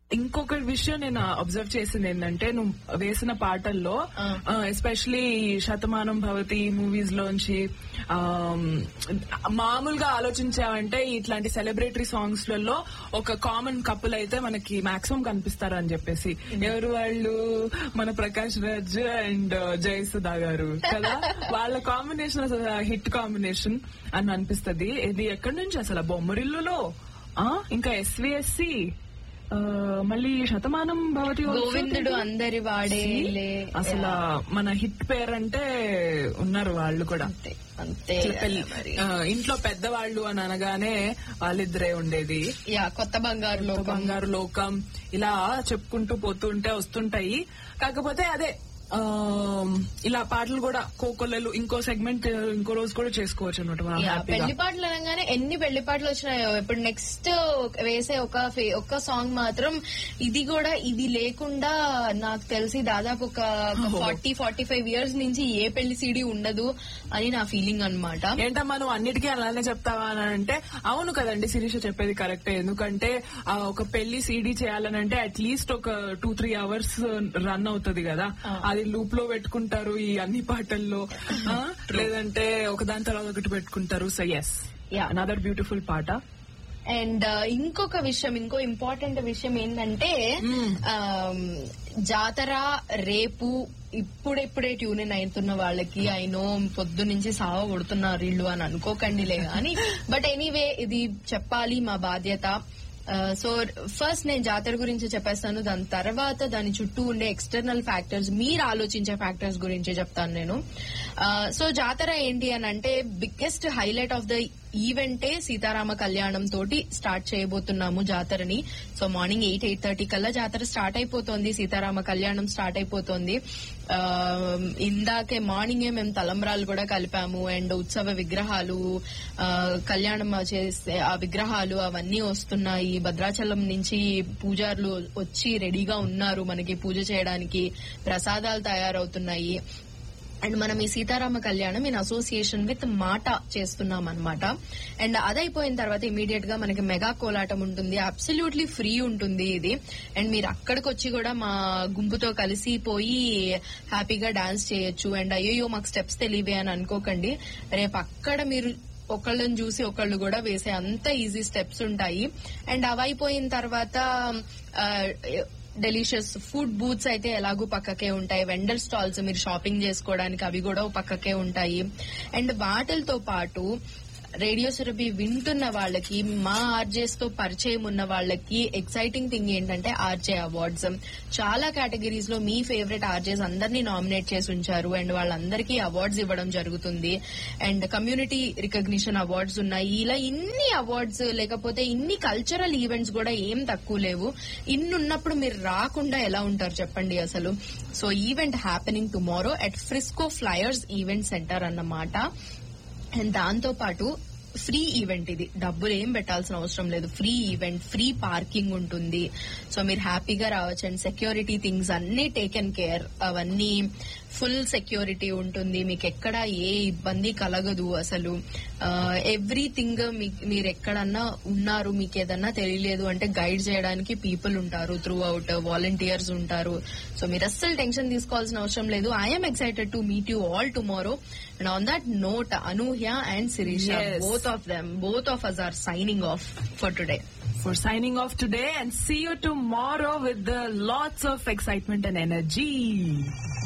ఇంకొక విషయం నేను అబ్జర్వ్ చేసింది ఏంటంటే నువ్వు వేసిన పాటల్లో ఎస్పెషలీ శతమానం భవతి మూవీస్ లోంచి ఆమ్, మామూలుగా ఆలోచించావంటే ఇట్లాంటి సెలబ్రేటరీ సాంగ్స్ లలో ఒక కామన్ కపుల్ అయితే మనకి మాక్సిమం కనిపిస్తారు అని చెప్పేసి ఎవరు వాళ్ళు మన ప్రకాష్ రాజ్ అండ్ జయసుధా గారు కదా వాళ్ళ కాంబినేషన్ అసలు హిట్ కాంబినేషన్ అని అనిపిస్తది ఇది ఎక్కడి నుంచి అసలు బొమ్మరిల్లులో ఆ, ఇంకా ఎస్విఎస్సి మళ్ళీ శతమానం భవతి also గోవిందుడు అందరి వాడేలే అసలు మన హిట్ పేరు అంటే ఉన్నారు వాళ్ళు కూడా అంతే అంతే ఇట్లా పెళ్లి- ఆ, ఇంట్లో పెద్దవాళ్ళు అని అనగానే వాళ్ళిద్దరే ఉండేది యా కొత్త బంగారు లోకం బంగారు లోకం ఇలా చెప్పుకుంటూ పోతుంటే వస్తుంటాయి కాకపోతే అదే ఆ, ఇలా పాటలు కూడా కోకొల్లలు ఇంకో సెగ్మెంట్ ఇంకో రోజు కూడా చేసుకోవచ్చు అనమాట మనం యా, హ్యాపీగా పెళ్లి పాటలు అనగానే ఎన్ని పెళ్లి పాటలు వచ్చినాయో ఇప్పుడు నెక్స్ట్ వేసే ఒక ఫే- ఒక సాంగ్ మాత్రం ఇది కూడా ఇది లేకుండా నాకు తెలిసి దాదాపు ఒక ఫార్టీ ఫార్టీ ఫైవ్ ఇయర్స్ నుంచి ఏ పెళ్లి సీడీ ఉండదు అని నా ఫీలింగ్ అన్నమాట ఏంటమ్మా నువ్వు అన్నిటికీ అలానే చెప్తావా అని అంటే అవును కదండి శిరీష చెప్పేది కరెక్టే ఎందుకంటే ఆ ఒక పెళ్లి సీడీ చేయాలనంటే అట్లీస్ట్ ఒక టూ త్రీ అవర్స్ రన్ అవుతుంది కదా అది లూప్ లో పెట్టుకుంటారు ఈ అన్ని పాటల్లో ఆ, లేదంటే ఒకదాని తర్వాత ఒకటి పెట్టుకుంటారు so yes Yeah. Another beautiful పాట అండ్ ఇంకొక విషయం ఇంకో ఇంపార్టెంట్ విషయం ఏంటంటే ఆమ్, జాతర రేపు ఇప్పుడెప్పుడే ట్యూన్ ఇన్ అవుతున్న వాళ్ళకి అయినో పొద్దు నుంచి సావ కొడుతున్నారు వీళ్ళు అని అనుకోకండిలే కానీ బట్ ఎనీవే ఇది చెప్పాలి మా బాధ్యత సో ఫస్ట్ నేను జాతర గురించి చెప్పేస్తాను దాని తర్వాత దాని చుట్టూ ఉండే ఎక్స్టర్నల్ ఫ్యాక్టర్స్ మీరు ఆలోచించే ఫ్యాక్టర్స్ గురించి చెప్తాను నేను సో జాతర ఏంటి అని అంటే బిగ్గెస్ట్ హైలైట్ ఆఫ్ ద ఈవెంటే సీతారామ కళ్యాణం తోటి స్టార్ట్ చేయబోతున్నాము జాతరని so morning eight eight thirty కల్లా జాతర స్టార్ట్ అయిపోతుంది సీతారామ కళ్యాణం స్టార్ట్ అయిపోతుంది ఆ, ఇందాకే మార్నింగే మేము తలంబ్రాలు కూడా కలిపాము అండ్ ఉత్సవ విగ్రహాలు ఆ, కళ్యాణం చేసే ఆ విగ్రహాలు అవన్నీ వస్తున్నాయి భద్రాచలం నుంచి పూజారులు వచ్చి రెడీగా ఉన్నారు మనకి పూజ చేయడానికి ప్రసాదాలు తయారవుతున్నాయి అండ్ మనం ఈ సీతారామ కళ్యాణం ఇన్ అసోసియేషన్ విత్ మాట చేస్తున్నాం అనమాట అండ్ అదైపోయిన తర్వాత ఇమీడియట్ గా మనకి మెగా కోలాటం ఉంటుంది అబ్సల్యూట్లీ ఫ్రీ ఉంటుంది ఇది అండ్ మీరు అక్కడికి వచ్చి కూడా మా గుంపుతో కలిసి పోయి హ్యాపీగా డాన్స్ చేయొచ్చు అండ్ అయ్యో మాకు స్టెప్స్ తెలియవే అని అనుకోకండి రేపు అక్కడ మీరు ఒకళ్ళని చూసి ఒకళ్ళు కూడా వేసే అంత ఈజీ స్టెప్స్ ఉంటాయి అండ్ అవైపోయిన తర్వాత ఆ, డెలిషియస్ ఫుడ్ బూత్స్ అయితే ఎలాగూ పక్కకే ఉంటాయి వెండర్ స్టాల్స్ మీరు షాపింగ్ చేసుకోవడానికి అవి కూడా పక్కకే ఉంటాయి అండ్ వాటిలతో పాటు రేడియో సురభి వింటున్న వాళ్ళకి మా ఆర్జేస్ తో పరిచయం ఉన్న వాళ్ళకి ఎక్సైటింగ్ థింగ్ ఏంటంటే ఆర్జే అవార్డ్స్ చాలా కేటగిరీస్ లో మీ ఫేవరెట్ ఆర్జేస్ అందరినీ నామినేట్ చేసి ఉంచారు అండ్ వాళ్ళందరికీ అవార్డ్స్ ఇవ్వడం జరుగుతుంది అండ్ కమ్యూనిటీ రికగ్నిషన్ అవార్డ్స్ ఉన్నాయి ఇలా ఇన్ని అవార్డ్స్ లేకపోతే ఇన్ని కల్చరల్ ఈవెంట్స్ కూడా ఏం తక్కువ లేవు ఇన్ని ఉన్నప్పుడు మీరు రాకుండా ఎలా ఉంటారు చెప్పండి అసలు so event happening tomorrow at Frisco Flyers event centre అన్నమాట అండ్ దాంతో పాటు ఫ్రీ ఈవెంట్ ఇది డబ్బులు ఏం పెట్టాల్సిన అవసరం లేదు ఫ్రీ ఈవెంట్ ఫ్రీ పార్కింగ్ ఉంటుంది సో మీరు హ్యాపీగా రావచ్చు అండ్ సెక్యూరిటీ థింగ్స్ అన్ని టేకెన్ కేర్ అవన్నీ ఫుల్ సెక్యూరిటీ ఉంటుంది మీకు ఎక్కడ ఏ ఇబ్బంది కలగదు అసలు ఎవ్రీథింగ్ మీరు ఎక్కడన్నా ఉన్నారు మీకు ఏదన్నా తెలియలేదు అంటే గైడ్ చేయడానికి పీపుల్ ఉంటారు త్రూ అవుట్ వాలంటీర్స్ ఉంటారు సో మీరు అస్సలు టెన్షన్ తీసుకోవాల్సిన అవసరం లేదు I'm excited to meet you all tomorrow and on that note Anuhya and Sirisha Yes. both of them both of us are signing off for today for signing off today and see you tomorrow with the lots of excitement and energy.